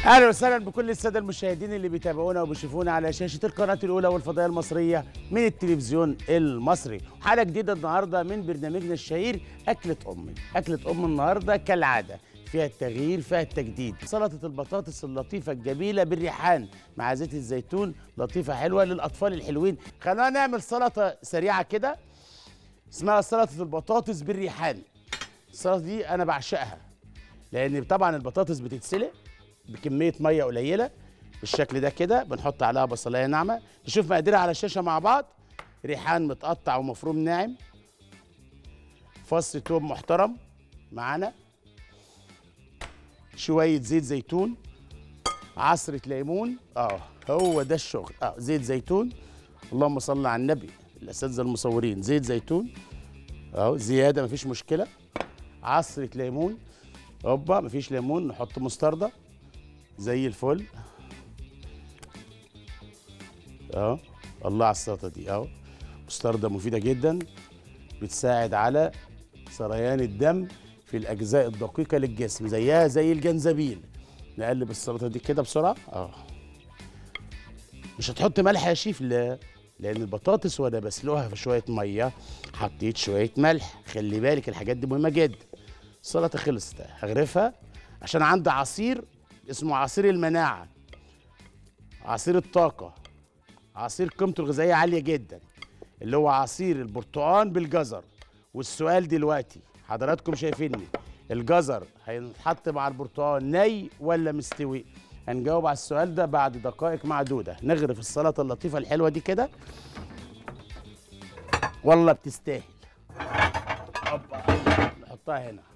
اهلا وسهلا بكل الساده المشاهدين اللي بيتابعونا وبيشوفونا على شاشه القناه الاولى والفضائيه المصريه من التلفزيون المصري حلقه جديده النهارده من برنامجنا الشهير اكله امي اكله ام النهارده كالعاده فيها التغيير فيها التجديد سلطه البطاطس اللطيفه الجميله بالريحان مع زيت الزيتون لطيفه حلوه للاطفال الحلوين خلونا نعمل سلطه سريعه كده اسمها سلطه البطاطس بالريحان السلطه دي انا بعشقها لان طبعا البطاطس بتتسلق بكميه ميه قليله بالشكل ده كده بنحط عليها بصلايه ناعمه نشوف مقاديرها على الشاشه مع بعض ريحان متقطع ومفروم ناعم فص توم محترم معانا شويه زيت زيتون عصره ليمون اه هو ده الشغل اه زيت زيتون اللهم صل على النبي الاساتذه المصورين زيت زيتون اهو زياده مفيش مشكله عصره ليمون هوبا مفيش ليمون نحط مستردة زي الفل اهو الله على السلطه دي اهو مستردة مفيده جدا بتساعد على سريان الدم في الاجزاء الدقيقه للجسم زيها زي الجنزبيل نقلب السلطه دي كده بسرعه اه مش هتحط ملح يا شيف لا لان البطاطس وانا بسلقها في شويه ميه حطيت شويه ملح خلي بالك الحاجات دي مهمه جدا السلطه خلصت هغرفها عشان عندي عصير اسمه عصير المناعه عصير الطاقه عصير قيمته الغذائيه عاليه جدا اللي هو عصير البرتقال بالجزر والسؤال دلوقتي حضراتكم شايفيني الجزر هينحط مع البرتقال ني ولا مستوي هنجاوب على السؤال ده بعد دقائق معدوده نغرف السلطه اللطيفه الحلوه دي كده والله بتستاهل أوبا. نحطها هنا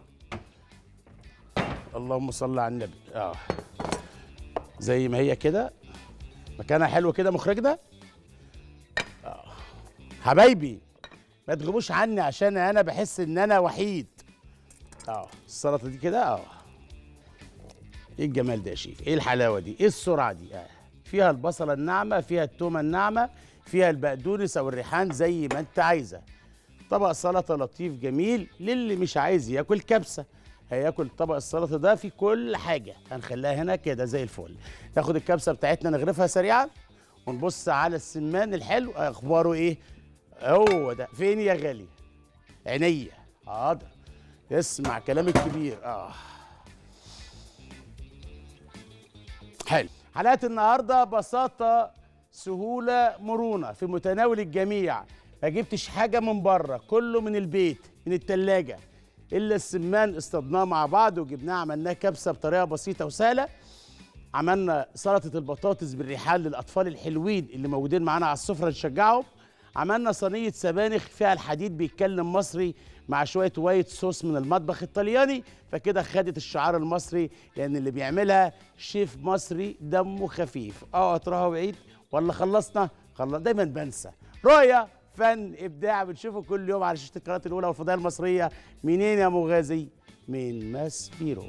اللهم صل على النبي اه زي ما هي كده مكانها حلو كده مخرجنا اه حبايبي ما تغيبوش عني عشان انا بحس ان انا وحيد اه السلطه دي كده اه ايه الجمال ده يا شيف ايه الحلاوه دي ايه السرعه دي آه. فيها البصله الناعمه فيها التومه الناعمه فيها البقدونس او الريحان زي ما انت عايزه طبق سلطه لطيف جميل للي مش عايز ياكل كبسه هياكل طبق السلطه ده في كل حاجه هنخليها هنا كده زي الفل ناخد الكبسه بتاعتنا نغرفها سريعا ونبص على السمان الحلو اخباره ايه هو ده فين يا غالي عينيا حاضر اسمع كلام الكبير اه حلو حلقه النهارده بساطه سهوله مرونه في متناول الجميع ما جبتش حاجه من بره كله من البيت من التلاجة الا السمان اصطدناه مع بعض وجبناه عملناه كبسه بطريقه بسيطه وسهله عملنا سلطه البطاطس بالريحان للاطفال الحلوين اللي موجودين معانا على السفره نشجعهم عملنا صينيه سبانخ فيها الحديد بيتكلم مصري مع شويه وايت صوص من المطبخ الطلياني فكده خدت الشعار المصري لان اللي بيعملها شيف مصري دمه خفيف اه اطرها بعيد ولا خلصنا خلص دايما بنسى رؤيه فن ابداع بنشوفه كل يوم على شاشه القناه الاولى والفضائيه المصريه منين يا مغازي من ماس بيرو